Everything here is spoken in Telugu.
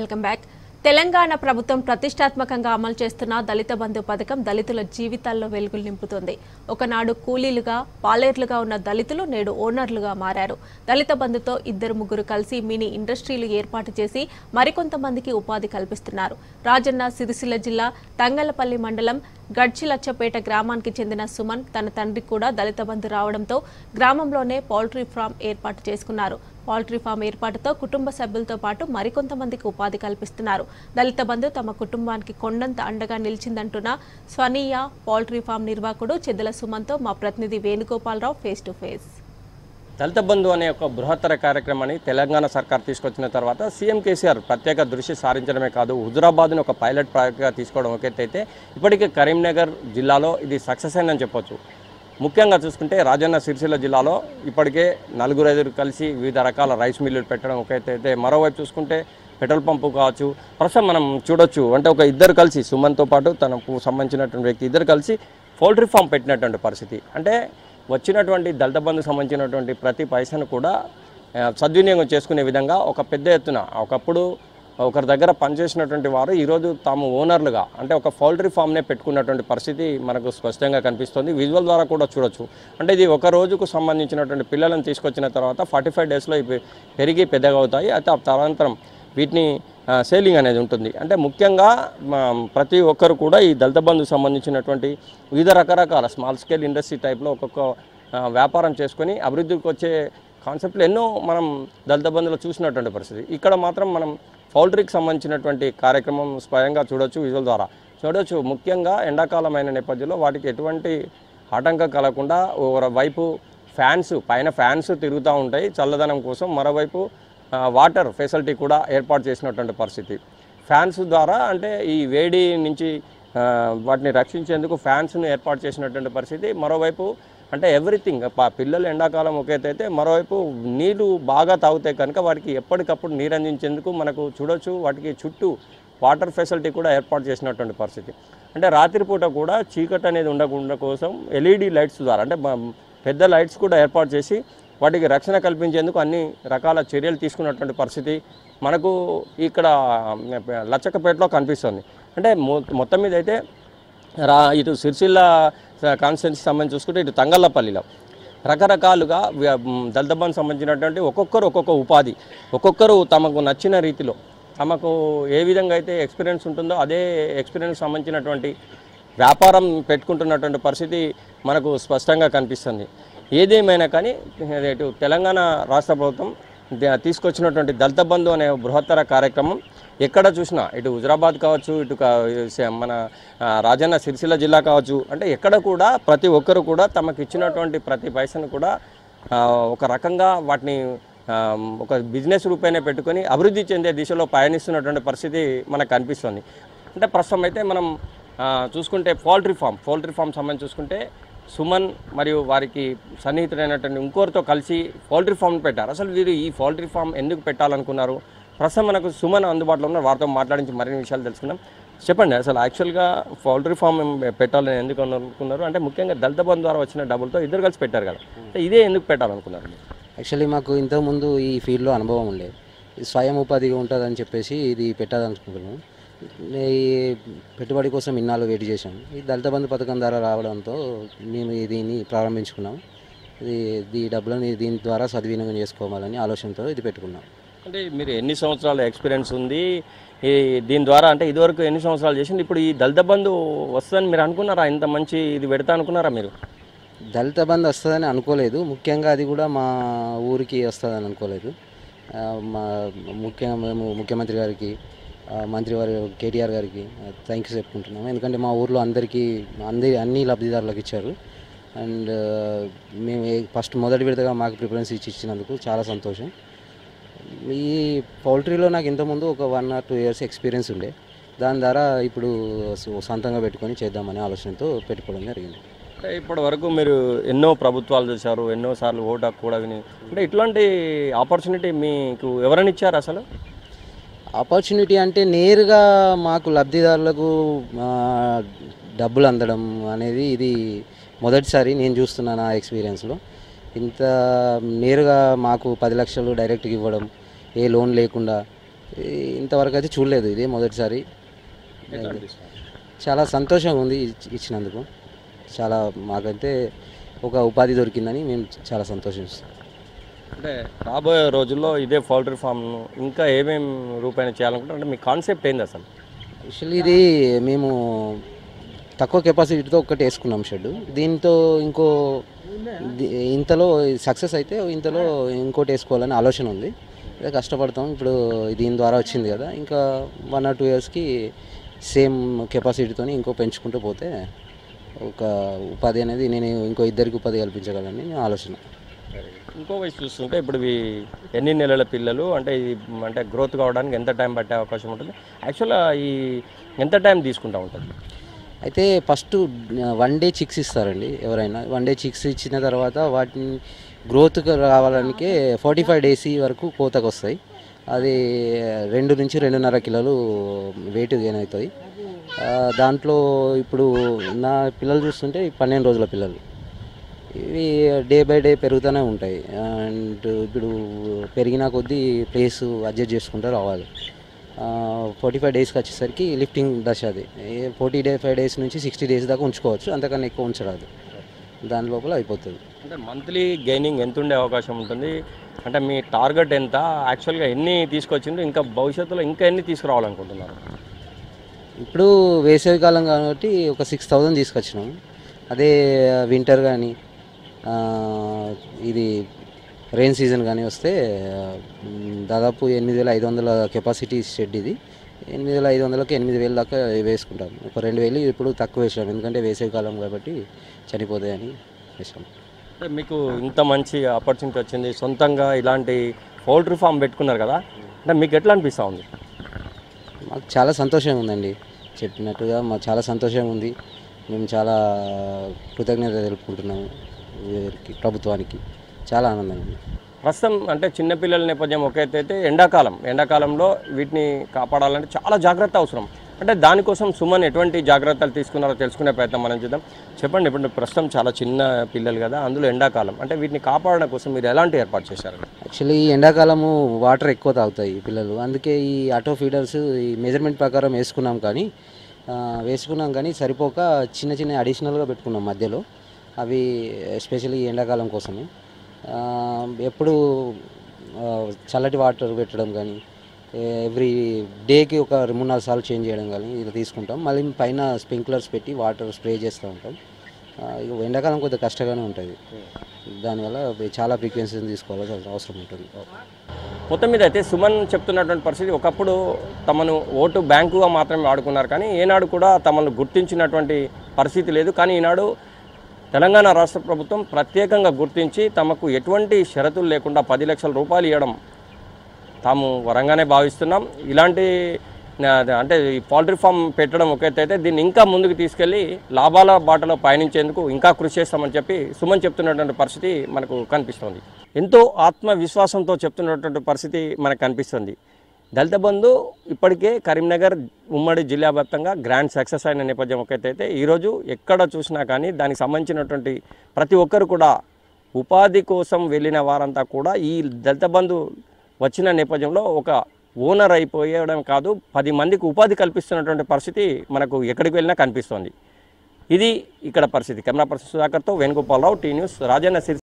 వెల్కమ్ బ్యాక్ తెలంగాణ ప్రభుత్వం ప్రతిష్టాత్మకంగా అమలు చేస్తున్న దళిత బంధు పథకం దళితుల జీవితాల్లో వెలుగులు నింపుతుంది ఒకనాడు కూలీలుగా పాలేర్లుగా ఉన్న దళితులు నేడు ఓనర్లుగా మారారు దళిత బంధుతో ఇద్దరు ముగ్గురు కలిసి మినీ ఇండస్ట్రీలు ఏర్పాటు చేసి మరికొంతమందికి ఉపాధి కల్పిస్తున్నారు రాజన్న సిరిసిల్ల జిల్లా తంగలపల్లి మండలం గడ్చిలచ్చపేట గ్రామానికి చెందిన సుమన్ తన తండ్రి కూడా దళిత బంధు రావడంతో గ్రామంలోనే పౌల్ట్రీ ఫామ్ ఏర్పాటు చేసుకున్నారు పౌల్ట్రీ ఫామ్ ఏర్పాటుతో కుటుంబ సభ్యులతో పాటు మరికొంతమందికి ఉపాధి కల్పిస్తున్నారు దళిత బంధు తమ కుటుంబానికి కొండంత అండగా నిలిచిందంటున్న స్వనీయ పౌల్ట్రీ ఫామ్ నిర్వాహకుడు చెద్దల సుమన్తో మా ప్రతినిధి Venugopalarao face to face Dalit Bandhu అనే ఒక బృహత్తర కార్యక్రమాన్ని తెలంగాణ సర్కార్ తీసుకొచ్చిన తర్వాత సీఎం కేసీఆర్ ప్రత్యేక దృష్టి సారించడమే కాదు హుజురాబాద్ను ఒక పైలట్ ప్రాజెక్ట్గా తీసుకోవడం ఒక ఎత్తు అయితే ఇప్పటికే కరీంనగర్ జిల్లాలో ఇది సక్సెస్ అయిందని చెప్పొచ్చు ముఖ్యంగా చూసుకుంటే రాజన్న సిరిసిల్ల జిల్లాలో ఇప్పటికే నలుగురు ఐదుగురు కలిసి వివిధ రకాల రైస్ మిల్లులు పెట్టడం ఒక ఎత్తు అయితే మరోవైపు చూసుకుంటే పెట్రోల్ పంపు కావచ్చు ప్రస్తుతం మనం చూడొచ్చు అంటే ఒక ఇద్దరు కలిసి సుమన్తో పాటు తనకు సంబంధించినటువంటి వ్యక్తి ఇద్దరు కలిసి పౌల్ట్రీ ఫామ్ పెట్టినటువంటి పరిస్థితి అంటే వచ్చినటువంటి దళిత బంధుకు సంబంధించినటువంటి ప్రతి పైసను కూడా ఆ, సద్వినియోగం చేసుకునే విధంగా ఒక పెద్ద ఎత్తున ఒకప్పుడు ఒకరి దగ్గర పనిచేసినటువంటి వారు ఈరోజు తాము ఓనర్లుగా అంటే ఒక పౌల్ట్రీ ఫామ్నే పెట్టుకున్నటువంటి పరిస్థితి మనకు స్పష్టంగా కనిపిస్తుంది విజువల్ ద్వారా కూడా చూడొచ్చు అంటే ఇది ఒక రోజుకు సంబంధించినటువంటి పిల్లలను తీసుకొచ్చిన తర్వాత ఫార్టీ ఫైవ్ డేస్లో ఇవి పెరిగి పెద్దగా అవుతాయి అయితే ఆ తదనంతరం వీటిని సేలింగ్ అనేది ఉంటుంది అంటే ముఖ్యంగా మా ప్రతి ఒక్కరు కూడా ఈ దళిత బంధుకు సంబంధించినటువంటి వివిధ రకరకాల స్మాల్ స్కేల్ ఇండస్ట్రీ టైప్లో ఒక్కొక్క ఆ, వ్యాపారం చేసుకొని అభివృద్ధికి వచ్చే కాన్సెప్ట్లు ఎన్నో మనం దళిత బంధులో చూసినటువంటి పరిస్థితి ఇక్కడ మాత్రం మనం పౌల్ట్రీకి సంబంధించినటువంటి కార్యక్రమం స్వయంగా చూడొచ్చు విజువల్ ద్వారా చూడొచ్చు ముఖ్యంగా ఎండాకాలమైన నేపథ్యంలో వాటికి ఎటువంటి ఆటంకం కలగకుండా ఒక వైపు ఫ్యాన్స్ పైన ఫ్యాన్స్ తిరుగుతూ ఉంటాయి చల్లదనం కోసం మరోవైపు ఆ, వాటర్ ఫెసిలిటీ కూడా ఏర్పాటు చేసినటువంటి పరిస్థితి ఫ్యాన్స్ ద్వారా అంటే ఈ వేడి నుంచి ఆ, వాటిని రక్షించేందుకు ఫ్యాన్స్ను ఏర్పాటు చేసినటువంటి పరిస్థితి మరోవైపు అంటే ఎవ్రీథింగ్ ప- పిల్లలు ఎండాకాలం ఒకేతైతే మరోవైపు నీళ్లు బాగా తాగుతాయి కనుక వాటికి ఎప్పటికప్పుడు నీరు అందించేందుకు మనకు చూడొచ్చు వాటికి చుట్టూ వాటర్ ఫెసిలిటీ కూడా ఏర్పాటు చేసినటువంటి పరిస్థితి అంటే రాత్రిపూట కూడా చీకటి అనేది ఉండకుండా కోసం ఎల్ఈడి లైట్స్ ద్వారా అంటే మ- పెద్ద లైట్స్ కూడా ఏర్పాటు చేసి వాటికి రక్షణ కల్పించేందుకు అన్ని రకాల చర్యలు తీసుకున్నటువంటి పరిస్థితి మనకు ఇక్కడ లచ్చకపేటలో కనిపిస్తుంది అంటే మొ- మొత్తం మీద అయితే రా ఇటు సిరిసిల్ల కాన్స్టిట్యున్సీ సంబంధించి చూసుకుంటే ఇటు తంగళ్ళపల్లిలో రకరకాలుగా వ్య- మ్, దళిత బంధు సంబంధించినటువంటి ఒక్కొక్కరు ఒక్కొక్క ఉపాధి ఒక్కొక్కరు తమకు నచ్చిన రీతిలో తమకు ఏ విధంగా అయితే ఎక్స్పీరియన్స్ ఉంటుందో అదే ఎక్స్పీరియన్స్ సంబంధించినటువంటి వ్యాపారం పెట్టుకుంటున్నటువంటి పరిస్థితి మనకు స్పష్టంగా కనిపిస్తుంది ఏదేమైనా కానీ ఇటు తెలంగాణ రాష్ట్ర ప్రభుత్వం ద- తీసుకొచ్చినటువంటి దళిత బంధు అనే బృహత్తర కార్యక్రమం ఎక్కడ చూసినా ఇటు హుజరాబాద్ కావచ్చు ఇటు కా- స- మన ఆ, రాజన్న సిరిసిల్ల జిల్లా కావచ్చు అంటే ఎక్కడ కూడా ప్రతి ఒక్కరు కూడా తమకు ఇచ్చినటువంటి ప్రతి పైసను కూడా ఆ, ఒక రకంగా వాటిని ఆ, ఒక బిజినెస్ రూపేణే పెట్టుకొని అభివృద్ధి చెందే దిశలో పయనిస్తున్నటువంటి పరిస్థితి మనకు కనిపిస్తుంది అంటే ప్రస్తుతం అయితే మనం ఆ, చూసుకుంటే పౌల్ట్రీ ఫామ్ పౌల్ట్రీ ఫామ్ సంబంధించి చూసుకుంటే సుమన్ మరియు వారికి సన్నిహితుడైనటువంటి ఇంకోరితో కలిసి పౌల్ట్రీ ఫామ్ పెట్టారు అసలు వీరు ఈ పౌల్ట్రీ ఫామ్ ఎందుకు పెట్టాలనుకున్నారు ప్రస్తుతం మనకు సుమన్ అందుబాటులో ఉన్న వారితో మాట్లాడించి మరిన్ని విషయాలు తెలుసుకుందాం చెప్పండి అసలు యాక్చువల్గా పౌల్ట్రీ ఫామ్ పెట్టాలని ఎందుకు అనుకున్నారు అంటే ముఖ్యంగా దళిత బంధు ద్వారా వచ్చిన డబ్బులతో ఇద్దరు కలిసి పెట్టారు కదా అంటే ఇదే ఎందుకు పెట్టాలనుకున్నారు మీరు? యాక్చువల్లీ మాకు ఇంతకుముందు ఈ ఫీల్డ్లో అనుభవం ఉండేది ఇది స్వయం ఉపాధిగా ఉంటుందని చెప్పేసి ఇది పెట్టాలనుకుంటున్నాం ఈ పెట్టుబడి కోసం ఇన్నాళ్ళు వెయిట్ చేశాం ఈ దళిత బంధు పథకం ద్వారా రావడంతో మేము దీన్ని ప్రారంభించుకున్నాం ఇది ఈ డబ్బులను దీని ద్వారా సద్వినియోగం చేసుకోవాలని ఆలోచనతో ఇది పెట్టుకున్నాం అంటే మీరు ఎన్ని సంవత్సరాల ఎక్స్పీరియన్స్ ఉంది ఈ దీని ద్వారా అంటే ఇదివరకు ఎన్ని సంవత్సరాలు చేసింది ఇప్పుడు ఈ దళిత బంధు వస్తుందని మీరు అనుకున్నారా ఇంత మంచి ఇది పెడతా అనుకున్నారా మీరు దళిత బంధు వస్తుందని అనుకోలేదు ముఖ్యంగా అది కూడా మా ఊరికి వస్తుందని అనుకోలేదు ఆ, మా ముఖ్యంగా మేము ముఖ్యమంత్రి గారికి ఆ, మంత్రి వారి కేటీఆర్ గారికి థ్యాంక్ యూ చెప్పుకుంటున్నాము ఎందుకంటే మా ఊర్లో అందరికీ అందరి అన్ని లబ్ధిదారులకు ఇచ్చారు అండ్ మేము ఫస్ట్ మొదటి విడతగా మాకు ప్రిఫరెన్స్ ఇచ్చి ఇచ్చినందుకు చాలా సంతోషం ఈ పౌల్ట్రీలో నాకు ఇంతకుముందు ఒక one or two years experience ఉండే దాని ద్వారా ఇప్పుడు సొ- సొంతంగా పెట్టుకొని చేద్దామనే ఆలోచనతో పెట్టుకోవడం జరిగింది అంటే ఇప్పటి వరకు మీరు ఎన్నో ప్రభుత్వాలు చూశారు ఎన్నో సార్లు ఓటు హక్కు కూడా విని అంటే ఇట్లాంటి ఆపర్చునిటీ మీకు ఎవరైనా ఇచ్చారు అసలు ఆపర్చునిటీ అంటే నేరుగా మాకు లబ్ధిదారులకు ఆ, డబ్బులు అందడం అనేది ఇది మొదటిసారి నేను చూస్తున్నా నా ఎక్స్పీరియన్స్లో ఇంత నేరుగా మాకు పది లక్షలు డైరెక్ట్గా ఇవ్వడం ఏ లోన్ లేకుండా ఈ- ఇంతవరకు అయితే చూడలేదు ఇది మొదటిసారి చాలా సంతోషంగా ఉంది ఇచ్- ఇచ్చినందుకు చాలా మాకైతే ఒక ఉపాధి దొరికిందని మేము చాలా సంతోషిస్తాం అంటే రాబోయే రోజుల్లో ఇదే పౌల్ట్రీ ఫామ్ను ఇంకా ఏమేమి రూపాయన చేయాలనుకుంటారు అంటే మీ కాన్సెప్ట్ ఏంది అసలు యాక్చువల్లీ ఇది మేము తక్కువ కెపాసిటీతో ఒక్కటి వేసుకున్నాం షెడ్ దీంతో ఇంకో ది- ఇంతలో సక్సెస్ అయితే ఇంతలో ఇంకోటి వేసుకోవాలని ఆలోచన ఉంది అదే కష్టపడతాం ఇప్పుడు దీని ద్వారా వచ్చింది కదా ఇంకా వన్ ఆర్ టూ ఇయర్స్కి సేమ్ కెపాసిటీతో ఇంకో పెంచుకుంటూ పోతే ఒక ఉపాధి అనేది నేను ఇంకో ఇద్దరికి ఉపాధి కల్పించగలని నా ఆలోచన ఇంకో వయసు చూస్తుంటే ఇప్పుడు ఇవి ఎన్ని నెలల పిల్లలు అంటే ఇది అంటే గ్రోత్ కావడానికి ఎంత టైం పట్టే అవకాశం ఉంటుంది యాక్చువల్గా ఈ ఎంత టైం తీసుకుంటా ఉంటుంది అయితే ఫస్ట్ వన్ డే చిక్స్ ఇస్తారండి ఎవరైనా వన్ డే చిక్స్ ఇచ్చిన తర్వాత వాటిని గ్రోత్ రావడానికి ఫార్టీ ఫైవ్ డేస్ వరకు కోతకు వస్తాయి అది రెండు నుంచి రెండున్నర కిలోలు వెయిట్ గెయిన్ అవుతుంది ఆ, దాంట్లో ఇప్పుడు నా పిల్లలు చూస్తుంటే పన్నెండు రోజుల పిల్లలు ఇవి డే బై డే పెరుగుతూనే ఉంటాయి అండ్ ఇప్పుడు పెరిగిన కొద్దీ ప్లేస్ అడ్జస్ట్ చేసుకుంటూ రావాలి ఫార్టీ ఫైవ్ డేస్కి వచ్చేసరికి లిఫ్టింగ్ దశ అది ఫార్టీ డే ఫైవ్ డేస్ నుంచి సిక్స్టీ డేస్ దాకా ఉంచుకోవచ్చు అంతకన్నా ఎక్కువ ఉంచరాదు దాని లోపల అయిపోతుంది అంటే మంత్లీ గెయినింగ్ ఎంత ఉండే అవకాశం ఉంటుంది అంటే మీ టార్గెట్ ఎంత యాక్చువల్గా ఎన్ని తీసుకొచ్చిండ్రు ఇంకా భవిష్యత్తులో ఇంకా ఎన్ని తీసుకురావాలనుకుంటున్నారు ఇప్పుడు వేసవి కాలం కాబట్టి ఒక సిక్స్ థౌజండ్ తీసుకొచ్చినాం అదే వింటర్ కానీ ఇది రెయిన్ సీజన్ కానీ వస్తే ఆ, మ్, దాదాపు ఎనిమిది వేల ఐదు వందల కెపాసిటీ షెడ్ ఇది ఎనిమిది వేల ఐదు వందలకి ఎనిమిది వేల దాకా వేసుకుంటాం ఒక రెండు వేలు ఇప్పుడు తక్కువ వేసాం ఎందుకంటే వేసవి కాలం కాబట్టి చనిపోతాయని వేసాం అంటే మీకు ఇంత మంచి ఆపర్చునిటీ వచ్చింది సొంతంగా ఇలాంటి పౌల్ట్రీ ఫామ్ పెట్టుకున్నారు కదా అంటే మీకు ఎట్లా అనిపిస్తూ ఉంది మాకు చాలా సంతోషంగా ఉందండి చెప్పినట్టుగా మాకు చాలా సంతోషంగా ఉంది మేము చాలా కృతజ్ఞత తెలుపుకుంటున్నాము వీరికి ప్రభుత్వానికి చాలా ఆనందంగా ఉంది ప్రస్తుతం అంటే చిన్నపిల్లల నేపథ్యం ఒక ఎత్తు అయితే ఎండాకాలం ఎండాకాలంలో వీటిని కాపాడాలంటే చాలా జాగ్రత్త అవసరం అంటే దానికోసం సుమన్ ఎటువంటి జాగ్రత్తలు తీసుకున్నారో తెలుసుకునే ప్రయత్నం మనం చేద్దాం చెప్పండి ఇప్పుడు ప్రస్తుతం చాలా చిన్న పిల్లలు కదా అందులో ఎండాకాలం అంటే వీటిని కాపాడడం కోసం మీరు ఎలాంటి ఏర్పాటు చేశారు యాక్చువల్లీ ఈ ఎండాకాలము వాటర్ ఎక్కువ తాగుతాయి ఈ పిల్లలు అందుకే ఈ ఆటో ఫీడర్స్ ఈ మెజర్మెంట్ ప్రకారం వేసుకున్నాం కానీ ఆ, వేసుకున్నాం కానీ సరిపోక చిన్న చిన్న అడిషనల్గా పెట్టుకున్నాం మధ్యలో అవి ఎస్పెషల్లీ ఎండాకాలం కోసమే ఆ, ఎప్పుడు ఆ, చల్లటి వాటర్ పెట్టడం కానీ ఎవ్రీ డేకి ఒక మూడు నాలుగు సార్లు చేంజ్ చేయడం కానీ ఇలా తీసుకుంటాం మళ్ళీ పైన స్ప్రింక్లర్స్ పెట్టి వాటర్ స్ప్రే చేస్తూ ఉంటాం ఆ, ఇక ఎండాకాలం కొద్దిగా కష్టంగానే ఉంటుంది దానివల్ల చాలా ఫ్రీక్వెన్సీని తీసుకోవాల్సిన అవసరం ఉంటుంది మొత్తం మీద అయితే సుమన్ చెప్తున్నటువంటి పరిస్థితి ఒకప్పుడు తమను ఓటు బ్యాంకుగా మాత్రమే వాడుకున్నారు కానీ ఏనాడు కూడా తమను గుర్తించినటువంటి పరిస్థితి లేదు కానీ ఈనాడు తెలంగాణ రాష్ట్ర ప్రభుత్వం ప్రత్యేకంగా గుర్తించి తమకు ఎటువంటి షరతులు లేకుండా పది లక్షల రూపాయలు ఇవ్వడం తాము వరంగానే భావిస్తున్నాం ఇలాంటి ఆ, అంటే ఈ పౌల్ట్రీ ఫామ్ పెట్టడం ఒక ఎత్తు అయితే దీన్ని ఇంకా ముందుకు తీసుకెళ్ళి లాభాల బాటలో పయనించేందుకు ఇంకా కృషి చేస్తామని చెప్పి సుమన్ చెప్తున్నటువంటి పరిస్థితి మనకు కనిపిస్తుంది ఎంతో ఆత్మవిశ్వాసంతో చెప్తున్నటువంటి పరిస్థితి మనకు కనిపిస్తుంది దళిత బంధు ఇప్పటికే కరీంనగర్ ఉమ్మడి జిల్లా వ్యాప్తంగా గ్రాండ్ సక్సెస్ అయిన నేపథ్యం ఒక ఎత్తు అయితే ఈరోజు ఎక్కడ చూసినా కానీ దానికి సంబంధించినటువంటి ప్రతి ఒక్కరు కూడా ఉపాధి కోసం వెళ్ళిన వారంతా కూడా ఈ దళిత బంధు వచ్చిన నేపథ్యంలో ఒక ఓనర్ అయిపోయడం కాదు పది మందికి ఉపాధి కల్పిస్తున్నటువంటి పరిస్థితి మనకు ఎక్కడికి వెళ్ళినా కనిపిస్తోంది ఇది ఇక్కడ పరిస్థితి కెమెరా పర్సన్ సుధాకర్తో వేణుగోపాలరావు టీ న్యూస్ రాజన్న సిరి